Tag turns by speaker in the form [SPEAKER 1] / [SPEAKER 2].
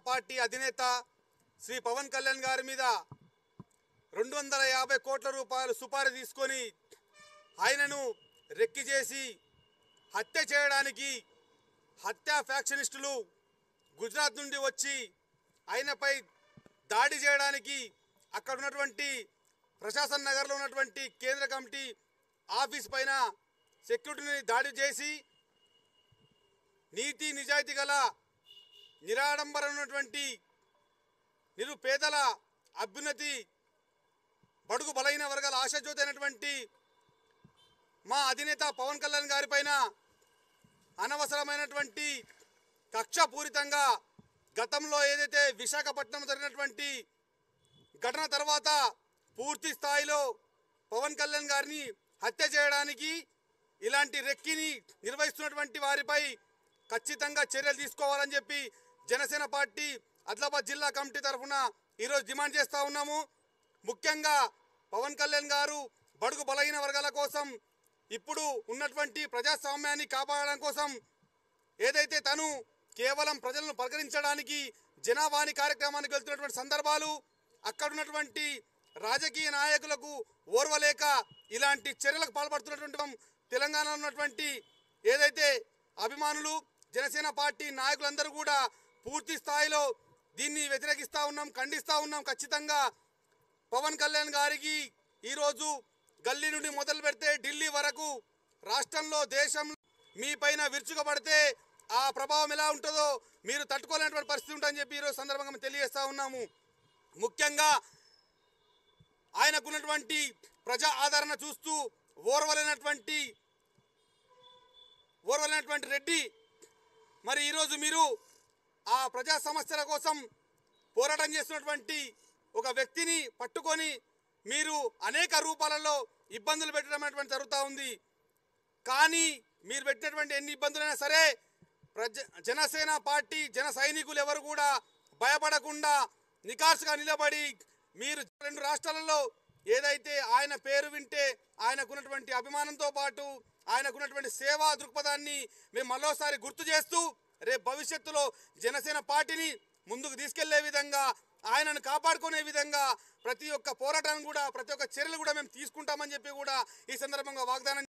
[SPEAKER 1] party అధినేత శ్రీ పవన్ కళ్యాణ్ గారి మీద రెండు వందల యాభై కోట్ల రూపాయలు సుపారీ తీసుకొని ఆయనను రెక్కి చేసి హత్య చేయడానికి హత్యా ఫ్యాక్షనిస్టులు గుజరాత్ నుండి వచ్చి ఆయనపై దాడి చేయడానికి అక్కడ ఉన్నటువంటి ప్రశాసన్ నగర్లో ఉన్నటువంటి కేంద్ర కమిటీ ఆఫీస్ పైన సెక్యూరిటీని దాడి చేసి నీతి నిజాయితీ గల నిరాడంబర ఉన్నటువంటి నిరుపేదల అభ్యున్నతి బడుగు బలైన వర్గాల ఆశాజ్యోతి అయినటువంటి మా అధినేత పవన్ కళ్యాణ్ గారి పైన అనవసరమైనటువంటి కక్షపూరితంగా గతంలో ఏదైతే విశాఖపట్నం జరిగినటువంటి ఘటన తర్వాత పూర్తి స్థాయిలో పవన్ కళ్యాణ్ గారిని హత్య చేయడానికి ఇలాంటి రెక్కిని నిర్వహిస్తున్నటువంటి వారిపై ఖచ్చితంగా చర్యలు తీసుకోవాలని చెప్పి జనసేన పార్టీ ఆదిలాబాద్ జిల్లా కమిటీ తరఫున ఈరోజు డిమాండ్ చేస్తూ ఉన్నాము ముఖ్యంగా పవన్ కళ్యాణ్ గారు బడుగు బలహీన వర్గాల కోసం ఇప్పుడు ఉన్నటువంటి ప్రజాస్వామ్యాన్ని కాపాడడం కోసం ఏదైతే తను కేవలం ప్రజలను పలకరించడానికి జనావాణి కార్యక్రమానికి వెళ్తున్నటువంటి సందర్భాలు అక్కడ ఉన్నటువంటి రాజకీయ నాయకులకు ఓర్వలేక ఇలాంటి చర్యలకు పాల్పడుతున్నటువంటి తెలంగాణలో ఉన్నటువంటి ఏదైతే అభిమానులు జనసేన పార్టీ నాయకులందరూ కూడా పూర్తి స్థాయిలో దీన్ని వ్యతిరేకిస్తూ ఉన్నాం ఖండిస్తూ ఉన్నాం ఖచ్చితంగా పవన్ కళ్యాణ్ గారికి ఈరోజు గల్లీ నుండి మొదలు పెడితే ఢిల్లీ వరకు రాష్ట్రంలో దేశంలో మీ పైన విరుచుకబడితే ఆ ప్రభావం ఎలా ఉంటుందో మీరు తట్టుకోలేనటువంటి పరిస్థితి ఉంటుందని చెప్పి ఈరోజు సందర్భంగా మేము తెలియజేస్తా ఉన్నాము ముఖ్యంగా ఆయనకున్నటువంటి ప్రజా ఆదరణ చూస్తూ ఓర్వలేనటువంటి ఓర్వలేనటువంటి రెడ్డి మరి ఈరోజు మీరు ఆ ప్రజా సమస్యల కోసం పోరాటం చేస్తున్నటువంటి ఒక వ్యక్తిని పట్టుకొని మీరు అనేక రూపాలలో ఇబ్బందులు పెట్టడం అనేటువంటి జరుగుతూ ఉంది కానీ మీరు పెట్టినటువంటి ఎన్ని ఇబ్బందులైనా సరే ప్రజ జనసేన పార్టీ జన సైనికులు ఎవరు కూడా భయపడకుండా నికార్సుగా నిలబడి మీరు రెండు రాష్ట్రాలలో ఏదైతే ఆయన పేరు వింటే ఆయనకున్నటువంటి అభిమానంతో పాటు ఆయనకున్నటువంటి సేవా దృక్పథాన్ని మేము మరోసారి గుర్తు చేస్తూ రేపు భవిష్యత్తులో జనసేన పార్టీని ముందుకు తీసుకెళ్లే విధంగా ఆయనను కాపాడుకునే విధంగా ప్రతి ఒక్క పోరాటాన్ని కూడా ప్రతి ఒక్క చర్యలు కూడా మేము తీసుకుంటామని చెప్పి కూడా ఈ సందర్భంగా వాగ్దానం